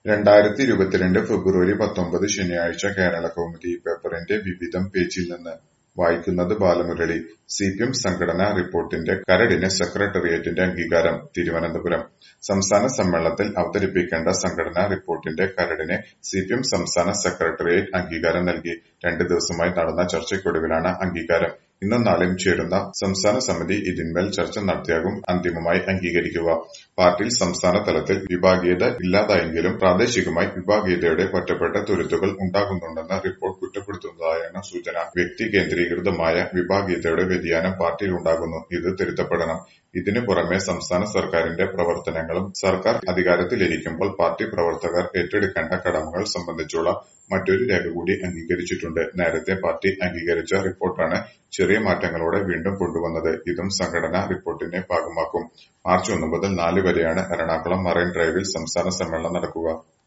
രണ്ടായിരത്തി ഇരുപത്തിരണ്ട് ഫെബ്രുവരി പത്തൊമ്പത് ശനിയാഴ്ച കേരളകൗമുദി പേപ്പറിന്റെ വിവിധം പേജിൽ നിന്ന് വായിക്കുന്നത് ബാലമുരളി സിപിഎം സംഘടനാ റിപ്പോർട്ടിന്റെ കരടിന് സെക്രട്ടേറിയറ്റിന്റെ അംഗീകാരം തിരുവനന്തപുരം സംസ്ഥാന സമ്മേളനത്തിൽ അവതരിപ്പിക്കേണ്ട സംഘടനാ റിപ്പോർട്ടിന്റെ കരടിന് സിപിഎം സംസ്ഥാന സെക്രട്ടേറിയറ്റ് അംഗീകാരം നൽകി രണ്ട് ദിവസമായി നടന്ന ചർച്ചയ്ക്കൊടുവിലാണ് അംഗീകാരം ഇന്നും നാളെയും ചേരുന്ന സംസ്ഥാന സമിതി ഇതിന്മേൽ ചർച്ച നടത്തിയാകും അന്തിമമായി അംഗീകരിക്കുക പാർട്ടിയിൽ സംസ്ഥാന തലത്തിൽ വിഭാഗീയത ഇല്ലാതായെങ്കിലും പ്രാദേശികമായി വിഭാഗീയതയുടെ ഒറ്റപ്പെട്ട തുരുത്തുകൾ ഉണ്ടാകുന്നുണ്ടെന്ന് റിപ്പോർട്ട് കുറ്റപ്പെടുത്തുന്നതായാണ് സൂചന വ്യക്തി കേന്ദ്രീകൃതമായ വിഭാഗീയതയുടെ വ്യതിയാനം പാർട്ടിയിലുണ്ടാകുന്നു ഇത് തിരുത്തപ്പെടണം ഇതിനു പുറമെ സംസ്ഥാന സർക്കാരിന്റെ പ്രവർത്തനങ്ങളും സർക്കാർ അധികാരത്തിലിരിക്കുമ്പോൾ പാർട്ടി പ്രവർത്തകർ ഏറ്റെടുക്കേണ്ട കടമകൾ സംബന്ധിച്ചുള്ള മറ്റൊരു രേഖ കൂടി അംഗീകരിച്ചിട്ടുണ്ട് നേരത്തെ പാർട്ടി അംഗീകരിച്ച റിപ്പോർട്ടാണ് ചെറിയ മാറ്റങ്ങളോടെ വീണ്ടും കൊണ്ടുവന്നത് ഇതും സംഘടനാ റിപ്പോർട്ടിന്റെ ഭാഗമാക്കും മാർച്ച് ഒന്ന് മുതൽ നാല് വരെയാണ് എറണാകുളം മറൈൻ ഡ്രൈവിൽ സംസ്ഥാന സമ്മേളനം നടക്കുക